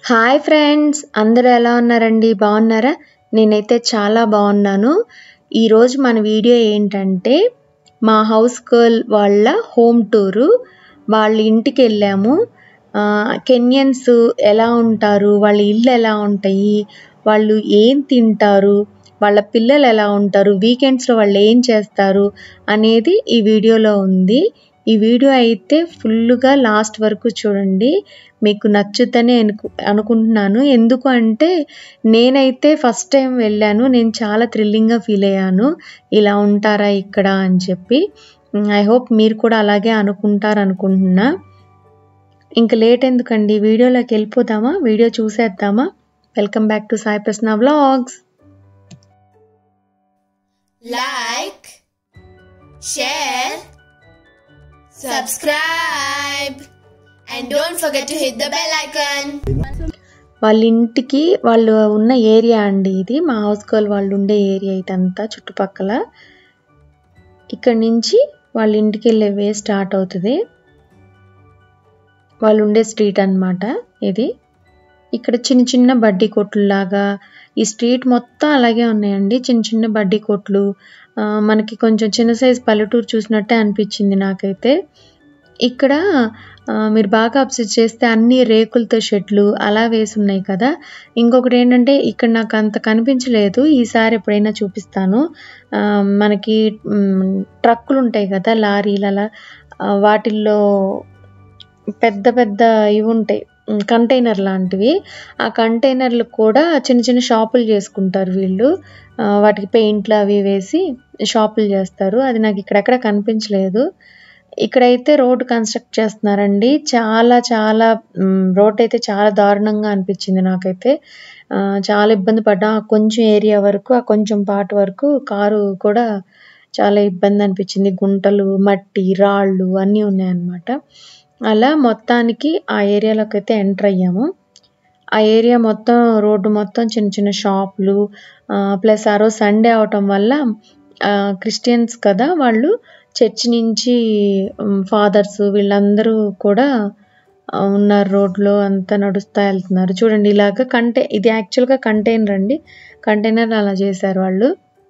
Hi friends అందరూ ఎలా ఉన్నారండి బాగున్నారా నేనైతే చాలా బాగున్నాను ఈరోజు మన వీడియో ఏంటంటే మా హౌస్ గర్ల్ వాళ్ళ హోమ్ టూరు వాళ్ళ ఇంటికి వెళ్ళాము ఆ, కెన్యన్స్ ఎలా ఉంటారు వాళ్ళ ఇల్లు ఎలా ఉంటాయి వాళ్ళు ఏం తింటారు వాళ్ళ పిల్లలు ఎలా ఉంటారు వీకెండ్స్లో వాళ్ళు ఏం చేస్తారు అనేది ఈ వీడియోలో ఉంది ఈ వీడియో అయితే ఫుల్గా లాస్ట్ వరకు చూడండి మీకు నచ్చుతనే అనుకు అనుకుంటున్నాను ఎందుకు అంటే నేనైతే ఫస్ట్ టైం వెళ్ళాను నేను చాలా థ్రిల్లింగ్గా ఫీల్ అయ్యాను ఇలా ఉంటారా ఇక్కడ అని చెప్పి ఐ హోప్ మీరు కూడా అలాగే అనుకుంటారు అనుకుంటున్నా ఇంకా లేట్ ఎందుకండి వీడియోలోకి వెళ్ళిపోదామా వీడియో చూసేద్దామా welcome back to Sai Prashna vlogs like, share, subscribe, and don't forget to hit the bell icon. వాళ్ళ ఇంటికి వాళ్ళు ఉన్న ఏరియా అండి ఇది మా హౌస్ గర్ల్ వాళ్ళు ఉండే ఏరియా ఇదంతా చుట్టుపక్కల ఇక్కడ నుంచి వాళ్ళ ఇంటికి వెళ్ళే వే స్టార్ట్ అవుతుంది వాళ్ళు ఉండే స్ట్రీట్ అన్నమాట ఇది ఇక్కడ చిన్న చిన్న బడ్డీ కొట్లులాగా ఈ స్ట్రీట్ మొత్తం అలాగే ఉన్నాయండి చిన్న చిన్న బడ్డీ కొట్లు ఆ, మనకి కొంచెం చిన్న సైజ్ పల్లెటూరు చూసినట్టే అనిపించింది నాకైతే ఇక్కడ ఆ, మీరు బాగా అబ్జర్వ్ చేస్తే అన్ని రేకులతో షెడ్లు అలా వేసి ఉన్నాయి కదా ఇంకొకటి ఏంటంటే ఇక్కడ నాకు అంత కనిపించలేదు ఈసారి ఎప్పుడైనా చూపిస్తాను ఆ, మనకి మ్, ట్రక్కులు ఉంటాయి కదా లారీలు అలా ఆ, వాటిల్లో పెద్ద పెద్ద ఇవి ఉంటాయి ఉమ్, కంటైనర్ లాంటివి ఆ కంటైనర్లు కూడా చిన్న చిన్న షాపులు చేసుకుంటారు వీళ్ళు ఆ, వాటికి పెయింట్లు అవి వేసి షాపులు చేస్తారు అది నాకు ఇక్కడెక్కడ కనిపించలేదు ఇక్కడైతే రోడ్డు కన్స్ట్రక్ట్ చేస్తున్నారండి చాలా చాలా రోడ్ అయితే చాలా దారుణంగా అనిపించింది నాకైతే ఆ, చాలా ఇబ్బంది పడ్డా ఆ కొంచెం ఏరియా వరకు ఆ కొంచెం పార్ట్ వరకు కారు కూడా చాలా ఇబ్బంది అనిపించింది గుంటలు మట్టి రాళ్ళు అన్నీ ఉన్నాయన్నమాట అలా మొత్తానికి ఆ ఏరియాలోకి అయితే ఎంటర్ అయ్యాము ఆ ఏరియా మొత్తం రోడ్డు మొత్తం చిన్న చిన్న షాపులు ప్లస్ ఆ రోజు సండే అవటం వల్ల క్రిస్టియన్స్ కదా వాళ్ళు చర్చ్ నుంచి ఫాదర్స్ వీళ్ళందరూ కూడా ఆ, ఉన్నారు రోడ్లో అంతా నడుస్తా వెళ్తున్నారు చూడండి ఇలాగ కంటే ఇది యాక్చువల్గా కంటైనర్ అండి కంటైనర్ అలా చేశారు వాళ్ళు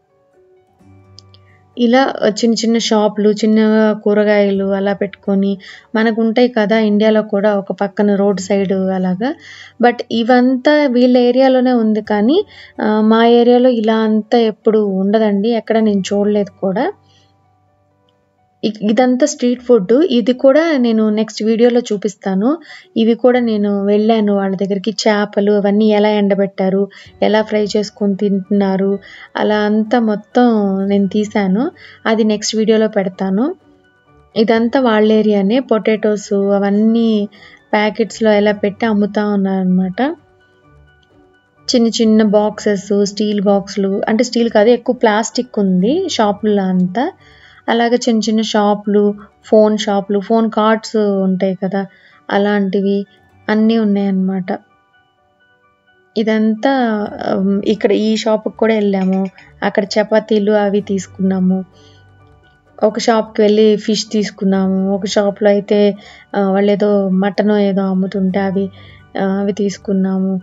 ఇలా చిన్న చిన్న షాపులు చిన్న కూరగాయలు అలా పెట్టుకొని మనకు ఉంటాయి కదా ఇండియాలో కూడా ఒక పక్కన రోడ్ సైడ్ అలాగా బట్ ఇవంతా వీళ్ళ ఏరియాలోనే ఉంది కానీ ఆ, మా ఏరియాలో ఇలా అంతా ఎప్పుడు ఉండదండి ఎక్కడ నేను చూడలేదు కూడా ఇ- ఇదంతా స్ట్రీట్ ఫుడ్ ఇది కూడా నేను నెక్స్ట్ వీడియోలో చూపిస్తాను ఇవి కూడా నేను వెళ్ళాను వాళ్ళ దగ్గరికి చేపలు అవన్నీ ఎలా ఎండబెట్టారు ఎలా ఫ్రై చేసుకొని తింటున్నారు అలా అంతా మొత్తం నేను తీసాను అది నెక్స్ట్ వీడియోలో పెడతాను ఇదంతా వాళ్ళ ఏరియానే పొటాటోస్ అవన్నీ ప్యాకెట్స్లో ఎలా పెట్టి అమ్ముతా ఉన్నారనమాట చిన్న చిన్న బాక్సెస్ స్టీల్ బాక్సులు అంటే స్టీల్ కాదు ఎక్కువ ప్లాస్టిక్ ఉంది షాపుల్లో అంతా అలాగే చిన్న చిన్న షాపులు ఫోన్ షాపులు ఫోన్ కార్డ్స్ ఉంటాయి కదా అలాంటివి అన్నీ ఉన్నాయన్నమాట ఇదంతా ఉమ్, ఇక్కడ ఈ షాప్కి కూడా వెళ్ళాము అక్కడ చపాతీలు అవి తీసుకున్నాము ఒక షాప్కి వెళ్ళి ఫిష్ తీసుకున్నాము ఒక షాప్లో అయితే ఆ, వాళ్ళు ఏదో మటన్ ఏదో అమ్ముతుంటే అవి ఆ, అవి తీసుకున్నాము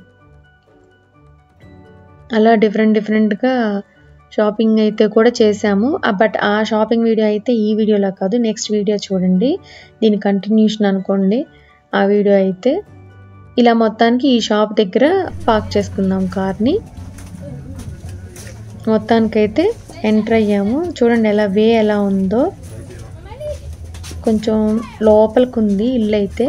అలా డిఫరెంట్ డిఫరెంట్గా షాపింగ్ అయితే కూడా చేసాము బట్ ఆ షాపింగ్ వీడియో అయితే ఈ వీడియోలో కాదు నెక్స్ట్ వీడియో చూడండి దీని కంటిన్యూషన్ అనుకోండి ఆ వీడియో అయితే ఇలా మొత్తానికి ఈ షాప్ దగ్గర పార్క్ చేసుకుందాం కార్ని మొత్తానికైతే ఎంటర్ అయ్యాము చూడండి ఎలా వే ఎలా ఉందో కొంచెం లోపలికి ఉంది ఇల్లు అయితే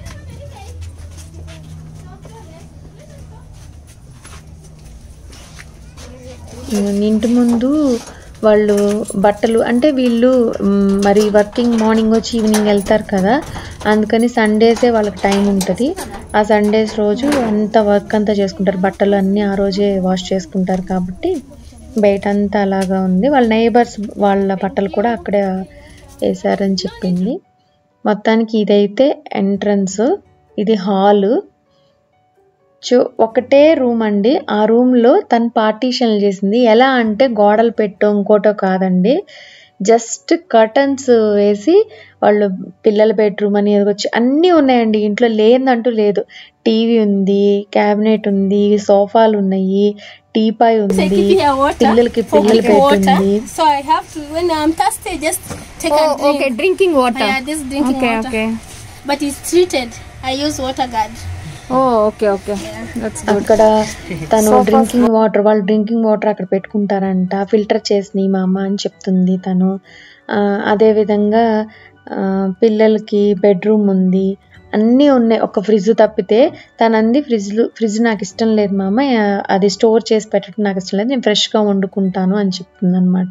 ఉమ్, ఇంటి ముందు వాళ్ళు బట్టలు అంటే వీళ్ళు మ్, మరి వర్కింగ్ మార్నింగ్ వచ్చి ఈవినింగ్ వెళ్తారు కదా అందుకని సండేసే వాళ్ళకి టైం ఉంటుంది ఆ సండేస్ రోజు అంత వర్క్ అంతా చేసుకుంటారు బట్టలు అన్నీ ఆ రోజే వాష్ చేసుకుంటారు కాబట్టి బయట అంతా అలాగా ఉంది వాళ్ళ నైబర్స్ వాళ్ళ బట్టలు కూడా అక్కడే వేశారని చెప్పింది మొత్తానికి ఇదైతే ఎంట్రన్స్ ఇది హాలు చూ ఒకటే రూమ్ అండి ఆ రూమ్లో తను పార్టీషన్లు చేసింది ఎలా అంటే గోడలు పెట్టో ఇంకోటో కాదండి జస్ట్ కర్టన్స్ వేసి వాళ్ళు పిల్లల బెడ్రూమ్ అని వచ్చి అన్నీ ఉన్నాయండి ఇంట్లో లేదంటూ లేదు టీవీ ఉంది క్యాబినెట్ ఉంది సోఫాలు ఉన్నాయి టీపాయ్ So I ఉంది keep here water పిల్లలకి for పిల్లల drinking బెడ్ water. ఉంది So I have to when I'm thirsty, just take Oh, a drink. okay, drinking water. Yeah, this drinking okay, water. okay. But it's treated. I use water guard. Oh, okay, okay. That's good. అక్కడ తను drinking water వాళ్ళు drinking water అక్కడ పెట్టుకుంటారంట filter చేసినాయి మా అమ్మ అని చెప్తుంది తను ఆ, అదే విధంగా ఆ, పిల్లలకి బెడ్రూమ్ ఉంది అన్నీ ఉన్నాయి ఒక ఫ్రిడ్జ్ తప్పితే తను అంది ఫ్రిడ్జ్ ఫ్రిడ్జ్ నాకు ఇష్టం లేదు మా అమ్మ ఆ, అది స్టోర్ చేసి పెట్టడం నాకు ఇష్టం లేదు నేను ఫ్రెష్గా వండుకుంటాను అని చెప్తుంది అనమాట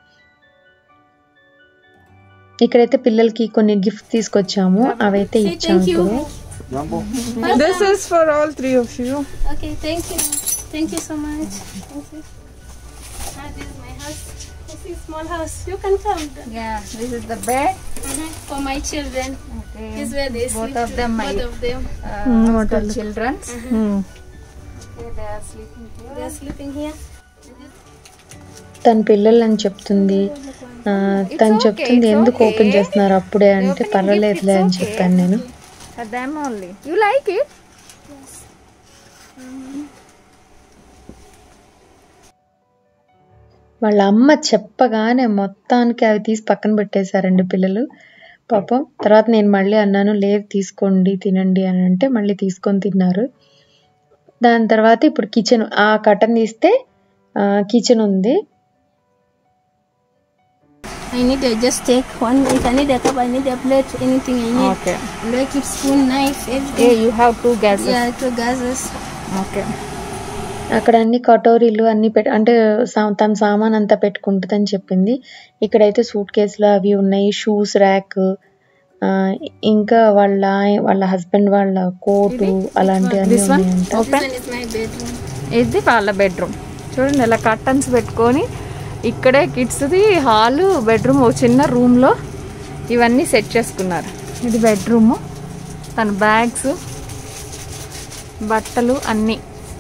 ఇక్కడైతే పిల్లలకి కొన్ని గిఫ్ట్ తీసుకొచ్చాము అవైతే Say ఇచ్చాము thank you. ఇప్పుడు This is for all three of you. Okay, thank you. Thank you so much. Thank you. Ah, this is my house. This is small house. You can come. Yeah, this is the bed. Mhm. For my children. Okay. This is where they Both sleep. of them, my Both of them. uh, hostel children's. Okay, they are sleeping here. They are sleeping here. తన పిల్లలు అని చెప్తుంది ఆ, తను చెప్తుంది ఎందుకు open చేస్తున్నారు అప్పుడే అంటే పర్వాలేదులే అని చెప్పాను నేను For them only. You like it? వాళ్ళ అమ్మ చెప్పగానే మొత్తానికి అవి తీసి పక్కన పెట్టేశారండి పిల్లలు పాపం తర్వాత నేను మళ్ళీ అన్నాను లేదు తీసుకోండి తినండి అని అంటే మళ్ళీ తీసుకొని తిన్నారు దాని తర్వాత ఇప్పుడు కిచెన్ ఆ కటన్ తీస్తే కిచెన్ ఉంది I need to just take one. If I need a cup, I need a plate, anything I need. Okay. Like it, spoon, knife, everything. Yeah, you have two gases. Yeah, two gases. Okay. అక్కడ అన్ని కటోరీలు అన్ని పెట్ అంటే సా- తన సామాన్ అంతా పెట్టుకుంటుందని చెప్పింది ఇక్కడైతే suit కేసులు అవి ఉన్నాయి షూస్ ర్యాక్ ఇంకా వాళ్ళ ఆయ- వాళ్ళ హస్బెండ్ వాళ్ళ కోటు అలాంటివన్నీ This one? ఉన్నాయంట Open. This one is my bedroom. ఇది వాళ్ళ బెడ్రూమ్ చూడండి ఇలా కర్టన్స్ పెట్టుకొని ఇక్కడే కిడ్స్ది హాలు బెడ్రూమ్ ఒక చిన్న రూమ్లో ఇవన్నీ సెట్ చేసుకున్నారు ఇది బెడ్రూము తన బ్యాగ్స్ బట్టలు అన్నీ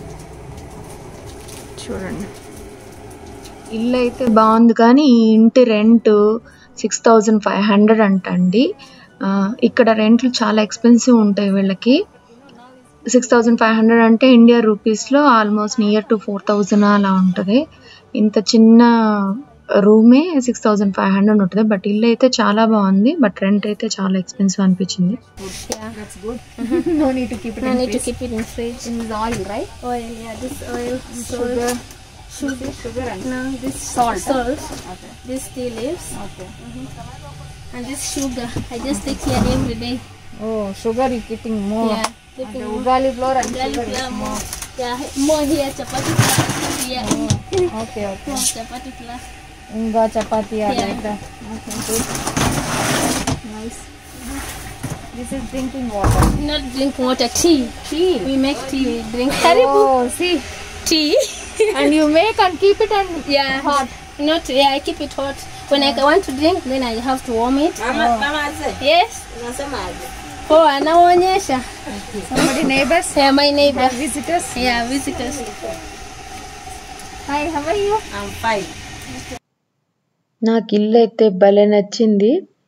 చూడండి ఇల్లు అయితే బాగుంది కానీ ఈ ఇంటి rent six thousand five hundred అంటండి ఆ, ఇక్కడ రెంట్లు చాలా ఎక్స్పెన్సివ్ ఉంటాయి వీళ్ళకి సిక్స్ థౌజండ్ ఫైవ్ హండ్రెడ్ అంటే ఇండియా రూపీస్లో almost near to four thousand అలా ఉంటుంది ఇంత చిన్న రూమే సిక్స్ థౌజండ్ ఫైవ్ హండ్రెడ్ ఉంటుంది బట్ ఇల్లు అయితే చాలా బాగుంది బట్ రెంట్ అయితే చాలా ఎక్స్పెన్సివ్ అనిపించింది Yeah. That's good no need to keep No need to keep it in fridge. In oil right Oil, yeah, this oil, sugar sugar. Sugar and No, this Salt. salt. Okay This tea leaves okay and this sugar. I just take here every day. Oh sugar ఈ keeping more Yeah, అంటే keeping ugali flour and garlic sugar flour more. Yeah, more here chapati flour. Yeah, okay okay more chapati flour. ఇంకా చపాతి Yeah. Like okay good nice this is drinking water Not drink water, tea. Tea We make tea. We drink ఓ సి tea. And you make and keep it and Yeah, hot. Not yeah, I keep it hot. When I want to drink, then I have to warm it. Yes. Oh, anaonyesha. somebody neighbors Yeah, my neighbor. visitors Yeah, visitors. hi how are you నాకు ఇల్లు అయితే భలే నచ్చింది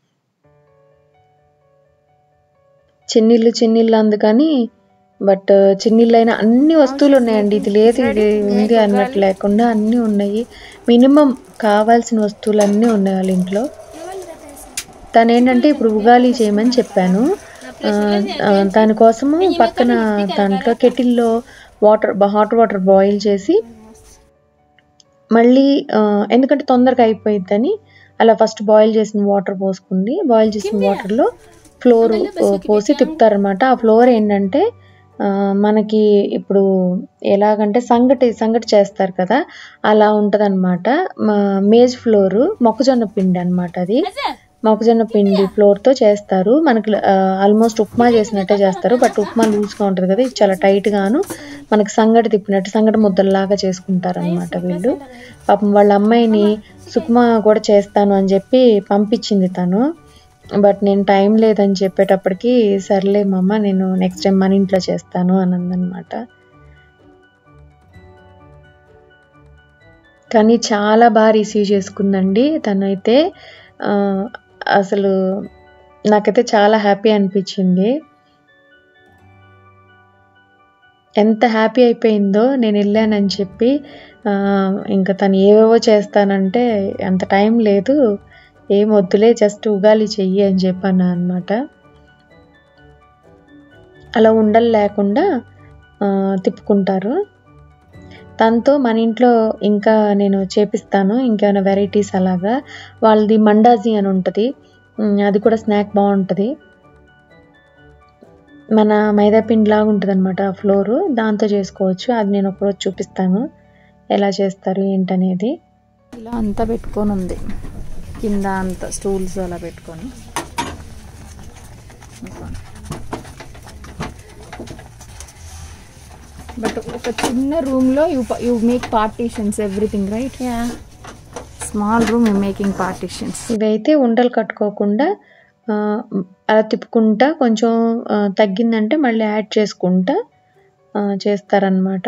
చిన్నిల్లు చిన్నిల్లు అందుకని but చిన్నిల్లు అయినా అన్ని వస్తువులు ఉన్నాయండి ఇది లేదు ఇది ఉంది అన్నట్టు లేకుండా అన్నీ ఉన్నాయి మినిమం కావాల్సిన వస్తువులు అన్నీ ఉన్నాయి వాళ్ళ ఇంట్లో తను ఏంటంటే ఇప్పుడు ఉగాలి చేయమని చెప్పాను ఆ, ఆ, దానికోసము పక్కన దాంట్లో కెటిల్లో వాటర్ హాట్ వాటర్ బాయిల్ చేసి మళ్ళీ ఆ, ఎందుకంటే తొందరగా అయిపోయిద్దని అలా ఫస్ట్ బాయిల్ చేసిన వాటర్ పోసుకుంది బాయిల్ చేసిన వాటర్లో ఫ్లోర్ పోసి తిప్పుతారనమాట ఆ ఫ్లోర్ ఏంటంటే ఆ, మనకి ఇప్పుడు ఎలాగంటే సంగటి సంగటి చేస్తారు కదా అలా ఉంటుంది అనమాట మేజ్ ఫ్లోర్ మొక్కజొన్న పిండి అన్నమాట అది మొక్కజొన్న పిండి ఫ్లోర్తో చేస్తారు మనకి ఆల్మోస్ట్ ఉప్మా చేసినట్టే చేస్తారు బట్ ఉప్మా లూజ్గా ఉంటుంది కదా ఇది చాలా టైట్ గాను మనకి సంగటి తిప్పినట్టు సంగటి ముద్దల్లాగా చేసుకుంటారు అనమాట వీళ్ళు పాపం వాళ్ళ అమ్మాయిని సుక్మా కూడా చేస్తాను అని చెప్పి పంపించింది తను బట్ నేను టైం లేదని చెప్పేటప్పటికి సర్లే మమ్మ నేను నెక్స్ట్ టైం మన ఇంట్లో చేస్తాను అని అందనమాట కానీ చాలా బాగా రిసీవ్ చేసుకుందండి తనైతే ఆ, అసలు నాకైతే చాలా హ్యాపీ అనిపించింది ఎంత హ్యాపీ అయిపోయిందో నేను వెళ్ళానని చెప్పి ఆ, ఇంకా తను ఏవేవో చేస్తానంటే అంత టైం లేదు ఏం వద్దులే జస్ట్ ఉగాలి చెయ్యి అని చెప్పాను అనమాట అలా ఉండలు లేకుండా ఆ, తిప్పుకుంటారు తనతో మన ఇంట్లో ఇంకా నేను చేపిస్తాను ఇంకేమైనా వెరైటీస్ అలాగా వాళ్ళది మండాజీ అని ఉంటుంది ఉమ్, అది కూడా స్నాక్ బాగుంటుంది మన మైదా పిండి లాగా ఉంటుంది అనమాట ఆ ఫ్లోరు దాంతో చేసుకోవచ్చు అది నేను ఒకరోజు చూపిస్తాను ఎలా చేస్తారు ఏంటనేది ఇలా అంతా పెట్టుకొని ఉంది కింద అంతా స్టూల్స్ అలా పెట్టుకొని బట్ ఒక చిన్న రూమ్లో you you make partitions everything right Yeah. Small room you making partitions ఇవైతే ఉండలు కట్టుకోకుండా ఆ, అలా తిప్పుకుంటా కొంచెం ఆ, తగ్గిందంటే మళ్ళీ యాడ్ చేసుకుంటా ఆ, చేస్తారనమాట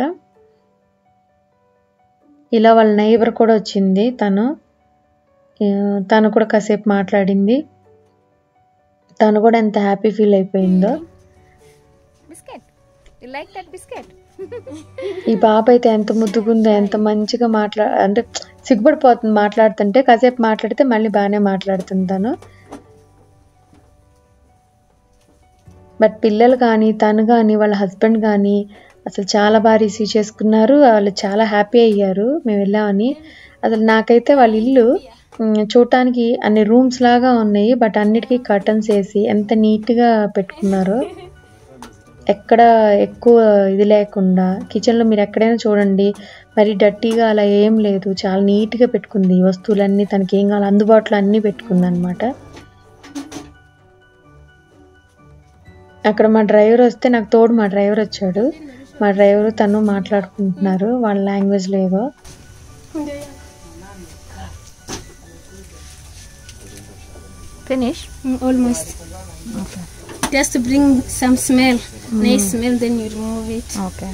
ఇలా వాళ్ళ నైబర్ కూడా వచ్చింది తను ఆ, తను కూడా కాసేపు మాట్లాడింది తను కూడా ఎంత హ్యాపీ ఫీల్ అయిపోయిందో biscuit you like that biscuit ఈ పాప అయితే ఎంత ముద్దుగుందో ఎంత మంచిగా మాట్లా అంటే సిగ్గుపడిపోతుంది మాట్లాడుతుంటే కాసేపు మాట్లాడితే మళ్ళీ బాగానే మాట్లాడుతుంది తను బట్ పిల్లలు కానీ తను కానీ వాళ్ళ హస్బెండ్ కానీ అసలు చాలా బాగా రిసీవ్ చేసుకున్నారు వాళ్ళు చాలా హ్యాపీ అయ్యారు మేము వెళ్ళామని అసలు నాకైతే వాళ్ళ ఇల్లు ఉమ్, చూడటానికి అన్ని రూమ్స్ లాగా ఉన్నాయి బట్ అన్నిటికీ కర్టన్స్ వేసి ఎంత నీట్గా పెట్టుకున్నారో ఎక్కడ ఎక్కువ ఇది లేకుండా కిచెన్లో మీరు ఎక్కడైనా చూడండి మరి డర్టీగా అలా ఏం లేదు చాలా నీట్గా పెట్టుకుంది ఈ వస్తువులన్నీ తనకి ఏం కావాలి అందుబాటులో అన్నీ పెట్టుకుంది అనమాట అక్కడ మా డ్రైవర్ వస్తే నాకు తోడు మా డ్రైవర్ వచ్చాడు మా డ్రైవర్ తను మాట్లాడుకుంటున్నారు వాళ్ళ లాంగ్వేజ్ లేదో finish Mm, almost. Just to bring some smell, nice smell, then you remove it. Okay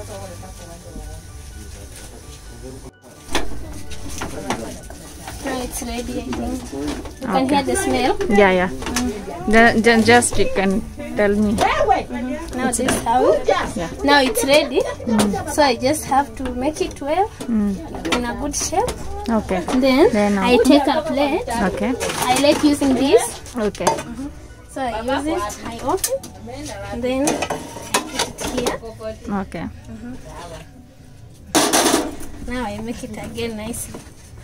Now it's ready, I think. You can hear the smell. Yeah yeah just you can tell me Now this is how. Now it's ready. So I just have to make it well in a good shape. Okay Then, Then I take a plate. Okay I like using this. Okay So I use it, I open, and then put it here. Okay Now I make it again nicely.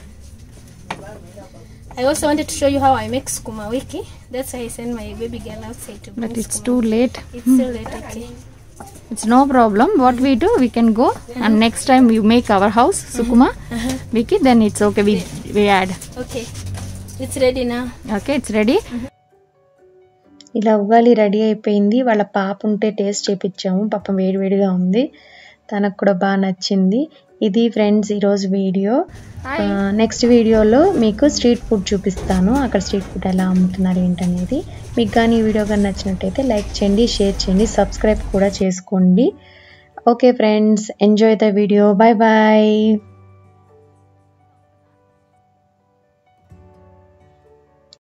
I also wanted to show you how I make skuma wiki. That's why I send my baby girl outside to bring but it's skuma. Too late It's still late, okay. It's no problem what we do we can go and next time you make our house sukuma wiki then it's okay we we add Okay. It's ready now. Okay it's ready ఇలా ugali ready అయిపోయింది వాళ్ళ పాప ఉంటే taste చేపించాము పాపం వేడివేడిగా ఉంది తనకు కూడా బాగా నచ్చింది ఇది ఫ్రెండ్స్ ఈరోజు వీడియో నెక్స్ట్ వీడియోలో మీకు స్ట్రీట్ ఫుడ్ చూపిస్తాను అక్కడ స్ట్రీట్ ఫుడ్ ఎలా అమ్ముతున్నారు ఏంటనేది మీకు కానీ ఈ వీడియో కానీ నచ్చినట్టయితే లైక్ చేయండి షేర్ చేయండి సబ్స్క్రైబ్ కూడా చేసుకోండి okay friends enjoy the video bye bye